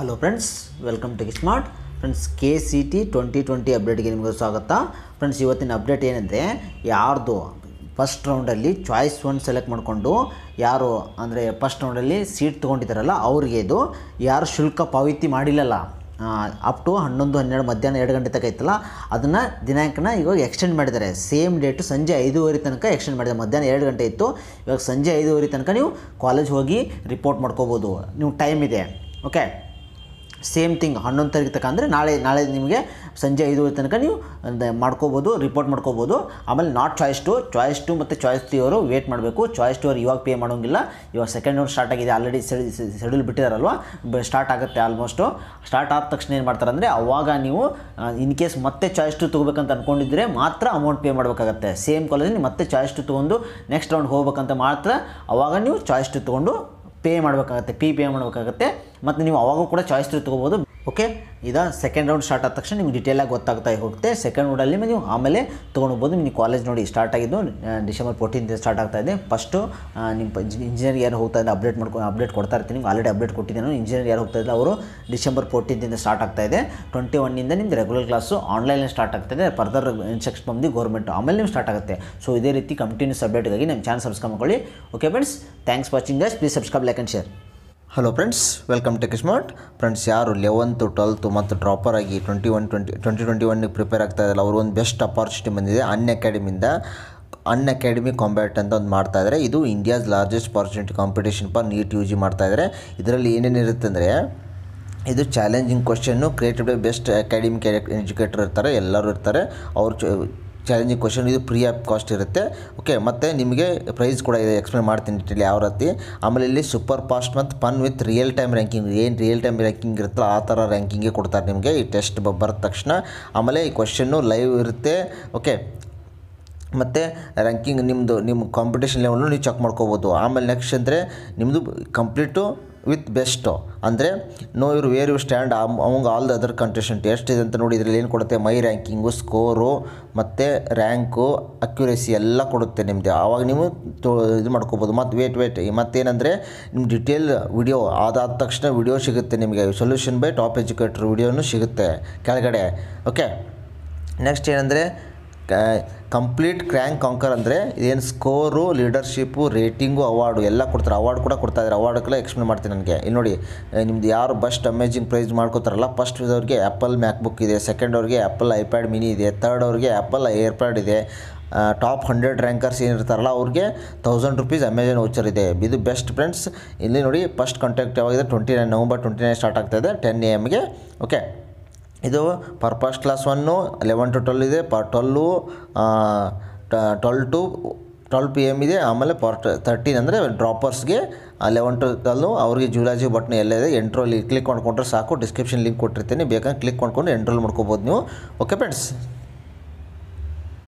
hello friends welcome to smart friends K C T twenty twenty ಅಪ್ಡೇಟ್ಗೆ ನಿಮಗೆ ಸ್ವಾಗತ friends ಇವತ್ತಿನ ಅಪ್ಡೇಟ್ ಏನಂದರೆ ಯಾರ್ದು ಫಸ್ಟ್ ರೌಂಡಲ್ಲಿ ಚಾಯ್ಸ್ ಒನ್ ಸೆಲೆಕ್ಟ್ ಮಾಡಿಕೊಂಡು ಯಾರು ಅಂದರೆ ಫಸ್ಟ್ ರೌಂಡಲ್ಲಿ ಸೀಟ್ ತೊಗೊಂಡಿದ್ದಾರಲ್ಲ ಅವ್ರಿಗೆ ಇದು ಯಾರು ಶುಲ್ಕ ಪಾವತಿ ಮಾಡಿಲ್ಲಲ್ಲ ಅಪ್ ಟು ಹನ್ನೊಂದು ಹನ್ನೆರಡು ಮಧ್ಯಾಹ್ನ ಎರಡು ಗಂಟೆ ತನಕ ಇತ್ತಲ್ಲ ಅದನ್ನು ದಿನಾಂಕನ ಇವಾಗ ಎಕ್ಸ್ಟೆಂಡ್ ಮಾಡಿದ್ದಾರೆ ಸೇಮ್ ಡೇಟು ಸಂಜೆ ಐದೂವರೆ ತನಕ ಎಕ್ಸ್ಟೆಂಡ್ ಮಾಡಿದ್ದಾರೆ ಮಧ್ಯಾಹ್ನ ಎರಡು ಗಂಟೆ ಇತ್ತು ಇವಾಗ ಸಂಜೆ ಐದೂವರೆ ತನಕ ನೀವು ಕಾಲೇಜ್ ಹೋಗಿ ರಿಪೋರ್ಟ್ ಮಾಡ್ಕೋಬೋದು ನೀವು ಟೈಮ್ ಇದೆ ಓಕೆ ಸೇಮ್ ಥಿಂಗ್ ಹನ್ನೊಂದು ತಾರೀಕು ತನಕ ಅಂದರೆ ನಾಳೆ ನಾಳೆ ನಿಮಗೆ ಸಂಜೆ ಐದೂವರೆ ತನಕ ನೀವು ಒಂದು ಮಾಡ್ಕೋಬೋದು ರಿಪೋರ್ಟ್ ಮಾಡ್ಕೋಬೋದು ಆಮೇಲೆ not choice two choice two ಮತ್ತು ಚಾಯ್ಸ್ ತ್ರೀ ಅವರು ವೇಟ್ ಮಾಡಬೇಕು ಚಾಯ್ಸ್ ಟು ಅವ್ರು ಇವಾಗ ಪೇ ಮಾಡೋಂಗಿಲ್ಲ ಇವಾಗ ಸೆಕೆಂಡ್ ರೌಂಡ್ ಸ್ಟಾರ್ಟ್ ಆಗಿದೆ ಆಲ್ರೆಡಿ ಶೆಡ್ಯೂಲ್ ಬಿಟ್ಟಿದಾರಲ್ವ ಸ್ಟಾರ್ಟ್ ಆಗುತ್ತೆ ಆಲ್ಮೋಸ್ಟು ಸ್ಟಾರ್ಟ್ ಆದ ತಕ್ಷಣ ಏನು ಮಾಡ್ತಾರೆ ಅಂದರೆ ಅವಾಗ ನೀವು ಇನ್ ಕೇಸ್ ಮತ್ತೆ ಚಾಯ್ಸ್ ಟು ತೊಗೋಬೇಕಂತ ಅಂದ್ಕೊಂಡಿದ್ರೆ ಮಾತ್ರ ಅಮೌಂಟ್ ಪೇ ಮಾಡಬೇಕಾಗತ್ತೆ ಸೇಮ್ ಕಾಲೇಜಲ್ಲಿ ಮತ್ತೆ ಚಾಯ್ಸ್ ಟು ತೊಗೊಂಡು ನೆಕ್ಸ್ಟ್ ರೌಂಡ್ ಹೋಗ್ಬೇಕಂತ ಮಾತ್ರ ಅವಾಗ ನೀವು ಚಾಯ್ಸ್ ಟು ತೊಗೊಂಡು ಪೇ ಮಾಡಬೇಕಾಗತ್ತೆ ಪಿ ಪೇ ಮಾಡಬೇಕಾಗತ್ತೆ ಮತ್ತು ನೀವು ಅವಾಗೂ ಕೂಡ ಚಾಯ್ಸ್ ತ್ರೀ ತೊಗೋಬೋದು ಓಕೆ ಇದು ಸೆಕೆಂಡ್ ರೌಂಡ್ ಸ್ಟಾರ್ಟ್ ಆದ ತಕ್ಷಣ ನಿಮ್ಗೆ ಡೀಟೇಲಾಗಿ ಗೊತ್ತಾಗ್ತಾ ಹೋಗುತ್ತೆ ಸೆಕೆಂಡ್ ರೌಂಡಲ್ಲಿ ನೀವು ಆಮೇಲೆ ತೊಗೊಂಡೋಗ್ಬೋದು ನೀವು ಕಾಲೇಜ್ ನೋಡಿ ಸ್ಟಾರ್ಟ್ ಆಗಿದ್ದು ಡಿಸೆಂಬರ್ ಫೋರ್ಟೀನ್ತ್ ಸ್ಟಾರ್ಟ್ ಆಗ್ತಾ ಇದೆ ಫಸ್ಟು ನಿಮ್ಮ ಇಂಜಿನಿಯರ್ ಯಾರು ಹೋಗ್ತಾ ಇದ್ದಾರೆ ಅಪ್ಡೇಟ್ ಮಾಡ್ಕೊ ಅಪ್ಡೇಟ್ ಕೊಡ್ತಾ ಇರ್ತೀನಿ ನಿಮ್ಗೆ ಆಲ್ರೆಡಿ ಅಪ್ಡೇಟ್ ಕೊಟ್ಟಿದ್ದೇನೆ ಇಂಜಿನಿಯರ್ ಯಾರು ಹೋಗ್ತಾ ಇದ್ದಾರೆ ಅವರು ಡಿಸೆಂಬರ್ ಫೋರ್ಟೀನ್ತಿಂದ ಸ್ಟಾರ್ಟ್ ಆಗ್ತಾ ಇದೆ ಟ್ವೆಂಟಿ ಒನ್ನಿಂದ ನಿಮ್ದು ರೆಗ್ಯುಲರ್ ಕ್ಲಾಸು ಆನ್ಲೈನ್ ಸ್ಟಾರ್ಟ್ ಆಗ್ತಾಯಿದೆ ಫರ್ದರ್ ಇನ್ಸ್ಟ್ರಕ್ಷನ್ ಬಂದು ಗೌರ್ಮೆಂಟ್ ಆಮೇಲೆ ನೀವು ಸ್ಟಾರ್ಟ್ ಆಗುತ್ತೆ ಸೊ ಇದೇ ರೀತಿ ಕಂಟಿನ್ಯೂಸ್ ಅಪ್ಡೇಟ್ಗಾಗಿ ನಮ್ಮ ಚಾನಲ್ ಸಬ್ಸ್ಕ್ರೈಬ್ ಮಾಡ್ಕೊಳ್ಳಿ okay friends thanks watching guys please subscribe like and share hello friends welcome to smart friends ಯಾರು ಲೆವೆಂತು ಟ್ವೆಲ್ತು ಮತ್ತು ಡ್ರಾಪರ್ ಆಗಿ twenty one twenty twenty twenty ಒನ್ಗೆ ಪ್ರಿಪೇರ್ ಆಗ್ತಾ ಇದ್ದಾರೆ ಅವರು ಒಂದು ಬೆಸ್ಟ್ ಅಪಾರ್ಚುನಿಟಿ ಬಂದಿದೆ ಅನ್ ಅಕಾಡೆಮಿಯಿಂದ ಅನ್ ಅಕಾಡೆಮಿ ಕಾಂಬ್ಯಾಟ್ ಅಂತ ಒಂದು ಮಾಡ್ತಾ ಇದ್ದಾರೆ ಇದು India's largest opportunity competition for NEET U G ಮಾಡ್ತಾ ಇದ್ದಾರೆ ಇದರಲ್ಲಿ ಏನೇನು ಇರುತ್ತೆ ಅಂದರೆ ಇದು challenging question creative best academic educator ಇರ್ತಾರೆ ಎಲ್ಲರೂ ಇರ್ತಾರೆ ಅವ್ರು ಚಾಲೆಂಜಿಂಗ್ ಕ್ವಶನ್ ಇದು ಫ್ರೀ ಆಫ್ ಕಾಸ್ಟ್ ಇರುತ್ತೆ ಓಕೆ ಮತ್ತು ನಿಮಗೆ ಪ್ರೈಸ್ ಕೂಡ ಇದೆ ಎಕ್ಸ್ಪ್ಲೇನ್ ಮಾಡ್ತೀನಿ ಡೀಟೇಲ್ ಯಾವ ರೀತಿ ಆಮೇಲೆ ಇಲ್ಲಿ ಸೂಪರ್ ಫಾಸ್ಟ್ ಮತ್ತು fun with real time ranking ಏನು ರಿಯಲ್ ಟೈಮ್ ರ್ಯಾಂಕಿಂಗ್ ಇರುತ್ತಲ್ಲ ಆ ಥರ ರ್ಯಾಂಕಿಂಗೇ ಕೊಡ್ತಾರೆ ನಿಮಗೆ ಈ ಟೆಸ್ಟ್ ಬರದ ತಕ್ಷಣ ಆಮೇಲೆ ಈ ಕ್ವಶನ್ನು ಲೈವ್ ಇರುತ್ತೆ ಓಕೆ ಮತ್ತು ರ್ಯಾಂಕಿಂಗ್ ನಿಮ್ಮದು ನಿಮ್ಮ ಕಾಂಪಿಟೇಷನ್ ಲೆವೆಲ್ನು ನೀವು ಚೆಕ್ ಮಾಡ್ಕೋಬೋದು ಆಮೇಲೆ ನೆಕ್ಸ್ಟ್ ಅಂದರೆ ನಿಮ್ಮದು ಕಂಪ್ಲೀಟು ವಿತ್ ಬೆಸ್ಟು ಅಂದರೆ ನೋ ಇವ್ರು ವೇರ್ ಯು ಸ್ಟ್ಯಾಂಡ್ ಅವಂಗ ಆಲ್ ದ ಅದರ್ ಕಂಟೆಸ್ಟೆಂಟ್ ಎಷ್ಟಿದೆ ಅಂತ ನೋಡಿ ಇದರಲ್ಲಿ ಏನು ಕೊಡುತ್ತೆ ಮೈ ರ್ಯಾಂಕಿಂಗು ಸ್ಕೋರು ಮತ್ತು ರ್ಯಾಂಕು ಅಕ್ಯುರೇಸಿ ಎಲ್ಲ ಕೊಡುತ್ತೆ ನಿಮ್ಮದು ಆವಾಗ ನೀವು ತೊ ಇದು ಮಾಡ್ಕೋಬೋದು ಮತ್ತು ವೇಟ್ ವೇಟ್ ಮತ್ತೇನೆಂದರೆ ನಿಮ್ಮ ಡಿಟೇಲ್ ವಿಡಿಯೋ ಅದಾದ ತಕ್ಷಣ ವಿಡಿಯೋ ಸಿಗುತ್ತೆ ನಿಮಗೆ ಸೊಲ್ಯೂಷನ್ ಬೈ ಟಾಪ್ ಎಜುಕೇಟ್ರ್ ವಿಡಿಯೋನು ಸಿಗುತ್ತೆ ಕೆಳಗಡೆ ಓಕೆ ನೆಕ್ಸ್ಟ್ ಏನಂದರೆ ಕಂಪ್ಲೀಟ್ ಕ್ರ್ಯಾಂಕ್ ಕಾಂಕರ್ ಅಂದರೆ ಏನು ಸ್ಕೋರು ಲೀಡರ್ಶಿಪ್ಪು ರೇಟಿಂಗು ಅವಾರ್ಡು ಎಲ್ಲ ಕೊಡ್ತಾರೆ ಅವಾರ್ಡ್ ಕೂಡ ಕೊಡ್ತಾ ಇದ್ದಾರೆ ಅವಾರ್ಡ್ಗೆಲ್ಲ ಎಕ್ಸ್ಪ್ಲೇನ್ ಮಾಡ್ತೀನಿ ನನಗೆ ಇಲ್ಲಿ ನೋಡಿ ನಿಮ್ದು ಯಾರು ಬೆಸ್ಟ್ ಅಮೇಜಿಂಗ್ ಪ್ರೈಸ್ ಮಾಡ್ಕೋತಾರಲ್ಲ ಫಸ್ಟ್ ಅವ್ರಿಗೆ ಆ್ಯಪಲ್ ಮ್ಯಾಕ್ಬುಕ್ ಇದೆ ಸೆಕೆಂಡ್ ಅವ್ರಿಗೆ ಆ್ಯಪಲ್ ಐಪ್ಯಾಡ್ ಮಿನಿ ಇದೆ ತರ್ಡ್ ಅವ್ರಿಗೆ ಆ್ಯಪಲ್ ಏರ್ಪ್ಯಾಡ್ ಇದೆ ಟಾಪ್ ಹಂಡ್ರೆಡ್ ರ್ಯಾಂಕರ್ಸ್ ಏನಿರ್ತಾರಲ್ಲ ಅವ್ರಿಗೆ ತೌಸಂಡ್ ರುಪೀಸ್ ಅಮೆಜಾನ್ ವೋಚರ್ ಇದೆ ಇದು ಬೆಸ್ಟ್ ಫ್ರೆಂಡ್ಸ್ ಇಲ್ಲಿ ನೋಡಿ ಫಸ್ಟ್ ಕಾಂಟ್ಯಾಕ್ಟ್ ಯಾವಾಗಿದೆ twenty nine November twenty nine start ಆಗ್ತಾಯಿದೆ ಟೆನ್ ಎ ಎಮ್ಗೆ ಓಕೆ ಇದು per first class one eleven to twelve ಇದೆ per twelve twelve to twelve P M ಇದೆ ಆಮೇಲೆ ಪರ್ ತರ್ಟೀನ್ ಅಂದರೆ ಡ್ರಾಪರ್ಸ್ಗೆ ಲೆವೆನ್ ಟು ಟ್ವೆಲ್ಲು ಅವ್ರಿಗೆ ಜೂಲಾಜಿ ಬಟ್ನ್ ಎಲ್ಲ ಇದೆ ಎಂಟ್ರೋಲ್ ಕ್ಲಿಕ್ ಮಾಡ್ಕೊಂಡ್ರೆ ಸಾಕು ಡಿಸ್ಕ್ರಿಪ್ಷನ್ ಲಿಂಕ್ ಕೊಟ್ಟಿರ್ತೀನಿ ಬೇಕಂದ್ರೆ ಕ್ಲಿಕ್ ಮಾಡ್ಕೊಂಡು ಎಂಟ್ರೋಲ್ ಮಾಡ್ಕೋಬೋದು ನೀವು ಓಕೆ ಫ್ರೆಂಡ್ಸ್